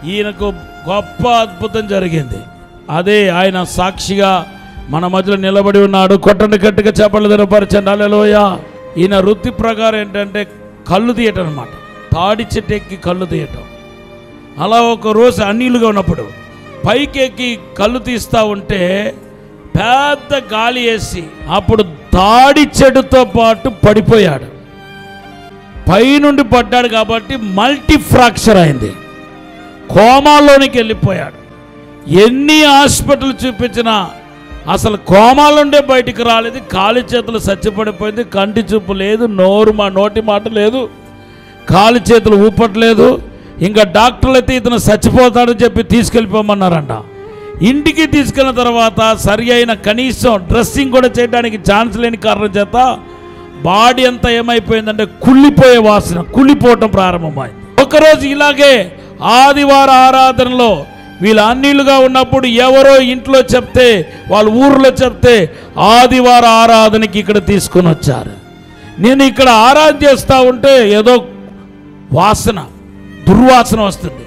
ఈయనకు గొప్ప అద్భుతం జరిగింది అదే ఆయన సాక్షిగా మన మధ్యలో నిలబడి ఉన్నాడు కొట్టండి గట్టిగా చెప్పలు దినపరచండి అలెలోయ ఈయన వృత్తి ప్రకారం ఏంటంటే కళ్ళు తీయటం అనమాట తాడి చెట్టు ఎక్కి కళ్ళు తీయటం అలా ఒక రోజు అన్నిలుగా ఉన్నప్పుడు పైకి ఎక్కి కళ్ళు తీస్తూ ఉంటే పెద్ద గాలి వేసి అప్పుడు తాడి చెడుతో పాటు పడిపోయాడు పైనుండి పడ్డాడు కాబట్టి మల్టీ ఫ్రాక్చర్ అయింది కోమాలోనికి వెళ్ళిపోయాడు ఎన్ని హాస్పిటల్ చూపించినా అసలు కోమాలుండే బయటికి రాలేదు కాలి చేతులు సచ్చిపడిపోయింది కంటి చూపు లేదు నోరు మా నోటి మాట లేదు కాలి చేతులు ఊపట్లేదు ఇంకా డాక్టర్లు అయితే ఇతను చచ్చిపోతాడని చెప్పి తీసుకెళ్ళిపోమన్నారంట ఇంటికి తీసుకెళ్ళిన తర్వాత సరి అయిన కనీసం డ్రెస్సింగ్ కూడా చేయడానికి ఛాన్స్ లేని కారణం చేత బాడీ అంతా ఏమైపోయిందంటే కుళ్ళిపోయే వాసన కుళ్ళిపోవటం ప్రారంభమైంది ఒకరోజు ఇలాగే ఆదివార ఆరాధనలో వీళ్ళు అన్నిలుగా ఉన్నప్పుడు ఎవరో ఇంట్లో చెప్తే వాళ్ళ ఊర్లో చెప్తే ఆదివార ఆరాధనకి ఇక్కడ తీసుకొని వచ్చారు నేను ఇక్కడ ఆరాధన చేస్తూ ఉంటే ఏదో వాసన దుర్వాసన వస్తుంది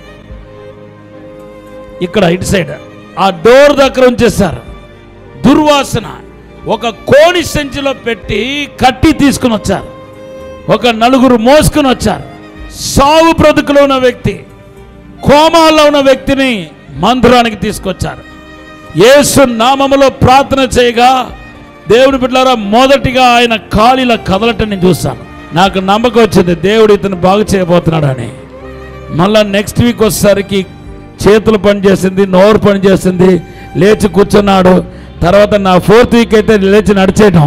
ఇక్కడ ఇటు సైడ్ ఆ డోర్ దగ్గర ఉంచేశారు దుర్వాసన ఒక కోడి సంచిలో పెట్టి కట్టి తీసుకుని వచ్చారు ఒక నలుగురు మోసుకుని వచ్చారు సావు బ్రతుకులో ఉన్న వ్యక్తి కోమాల్లో ఉన్న వ్యక్తిని మందిరానికి తీసుకొచ్చారు యేసు నామములో ప్రార్థన చేయగా దేవుని బిడ్డలారా మొదటిగా ఆయన కాలిలా కదలటం నేను చూశాను నాకు నమ్మకం వచ్చింది దేవుడు ఇతను బాగు చేయబోతున్నాడని మళ్ళా నెక్స్ట్ వీక్ వచ్చేసరికి చేతులు పనిచేసింది నోరు పనిచేసింది లేచి కూర్చున్నాడు తర్వాత నా ఫోర్త్ వీక్ అయితే లేచి నడిచేయడం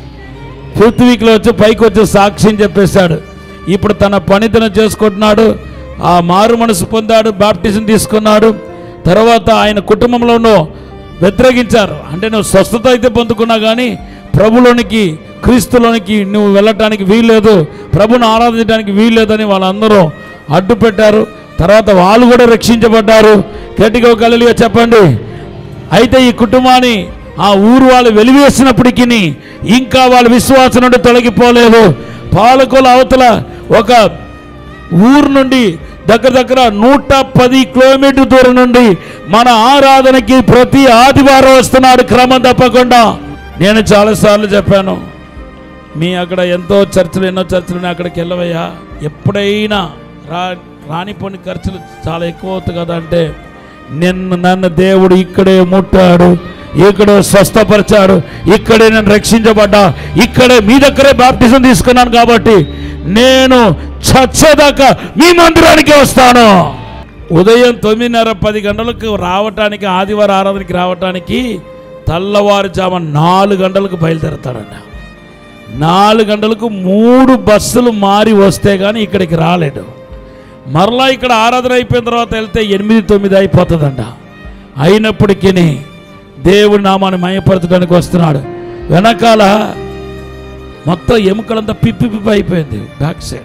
ఫిఫ్త్ వీక్లో వచ్చి పైకి వచ్చి సాక్ష్యం చెప్పేశాడు ఇప్పుడు తన పనితనం చేసుకుంటున్నాడు ఆ మారు మనసు పొందాడు బాప్టిజం తీసుకున్నాడు తర్వాత ఆయన కుటుంబంలోనూ వ్యతిరేకించారు అంటే నువ్వు స్వస్థత అయితే పొందుకున్నా కానీ ప్రభులోనికి క్రీస్తులోనికి నువ్వు వెళ్ళటానికి వీల్లేదు ప్రభుని ఆరాధించడానికి వీల్లేదని వాళ్ళందరూ అడ్డు పెట్టారు తర్వాత వాళ్ళు కూడా రక్షించబడ్డారు గట్టిగా ఒక హల్లెలూయా చెప్పండి అయితే ఈ కుటుంబాన్ని ఆ ఊరు వాళ్ళు వెలివేసినప్పటికీ ఇంకా వాళ్ళ విశ్వాసం నుండి తొలగిపోలేదు పాలకుల అవతల ఒక ఊరు నుండి దగ్గర దగ్గర నూట పది కిలోమీటర్ దూరం నుండి మన ఆరాధనకి ప్రతి ఆదివారం వస్తున్నాడు క్రమం తప్పకుండా నేను చాలాసార్లు చెప్పాను మీ అక్కడ ఎంతో చర్చలు ఎన్నో చర్చలు ఉన్నాయి అక్కడికి వెళ్ళవయ్యా ఎప్పుడైనా రా రానిపోని ఖర్చులు చాలా ఎక్కువ అవుతుంది కదా అంటే నిన్ను నన్ను దేవుడు ఇక్కడే ముట్టాడు ఇక్కడే స్వస్థపరిచాడు ఇక్కడే నేను రక్షించబడ్డా ఇక్కడే మీ దగ్గరే బాప్టిజం తీసుకున్నాను కాబట్టి నేను చచ్చేదాకా మీ మందిరానికి వస్తాను ఉదయం తొమ్మిదిన్నర పది గంటలకు రావటానికి ఆదివారం ఆరాధనకి రావటానికి తెల్లవారుజామ నాలుగు గంటలకు బయలుదేరతాడంట నాలుగు గంటలకు మూడు బస్సులు మారి వస్తే కానీ ఇక్కడికి రాలేడు మరలా ఇక్కడ ఆరాధన అయిపోయిన తర్వాత వెళ్తే ఎనిమిది తొమ్మిది అయిపోతుందంట అయినప్పటికీ దేవుడి నామాన్ని మయపరచడానికి వస్తున్నాడు వెనకాల మొత్తం ఎముకలంతా పిప్పి పిప్పి అయిపోయింది బ్యాక్ సైడ్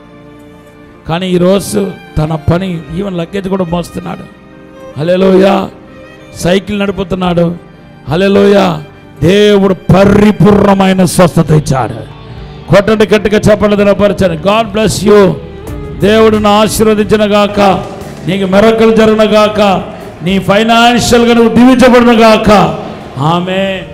కానీ ఈరోజు తన పని ఈవెన్ లగేజ్ కూడా మోస్తున్నాడు హలేలోయ సైకిల్ నడుపుతున్నాడు హలేలోయ దేవుడు పరిపూర్ణమైన స్వస్థత ఇచ్చాడు కొట్టండి గట్టిగా చెప్పండి దినపరచండి గాడ్ బ్లెస్ యూ దేవుడిని ఆశీర్వదించిన గాక నీకు మెరకలు జరిగిన గాక నీ ఫైనాన్షియల్గా నువ్వు దీవించబడిన గాక ఆమె